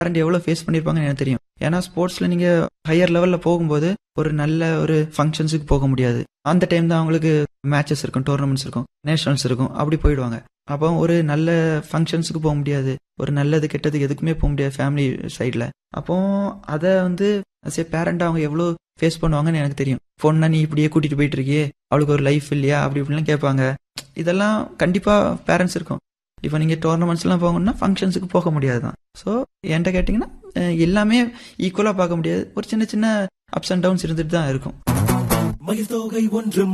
parent எவ்வளோ face பண்ணியிருப்பாங்கன்னு எனக்கு தெரியும் ஏன்னா ஸ்போர்ட்ஸில் நீங்கள் ஹையர் லெவலில் போகும்போது ஒரு நல்ல ஒரு ஃபங்க்ஷன்ஸுக்கு போக முடியாது அந்த டைம் தான் அவங்களுக்கு மேட்சஸ் இருக்கும் டோர்னமெண்ட்ஸ் இருக்கும் நேஷனல்ஸ் இருக்கும் அப்படி போயிடுவாங்க அப்போ ஒரு நல்ல ஃபங்க்ஷன்ஸுக்கு போக முடியாது ஒரு நல்லது கெட்டது எதுக்குமே போக முடியாது ஃபேமிலி சைடில் அப்போ அதை வந்து சே பேரண்ட் அவங்க எவ்வளோ ஃபேஸ் பண்ணுவாங்கன்னு எனக்கு தெரியும் பொண்ணை நீ இப்படியே கூட்டிட்டு போயிட்டு இருக்கியே அவளுக்கு ஒரு லைஃப் இல்லையா அப்படி இப்படிலாம் கேட்பாங்க இதெல்லாம் கண்டிப்பாக பேரண்ட்ஸ் இருக்கும் இப்போ நீங்கள் டோர்னமெண்ட்ஸ்லாம் போகணும்னா ஃபங்க்ஷன்ஸுக்கு போக முடியாது தான் ஸோ என்கிட்ட கேட்டிங்கன்னா அஹ் எல்லாமே ஈக்குவலாக பார்க்க முடியாது ஒரு சின்ன சின்ன அப்ஸ் அண்ட் டவுன்ஸ் இருந்துட்டு தான் இருக்கும் மயில் தொகை ஒன்று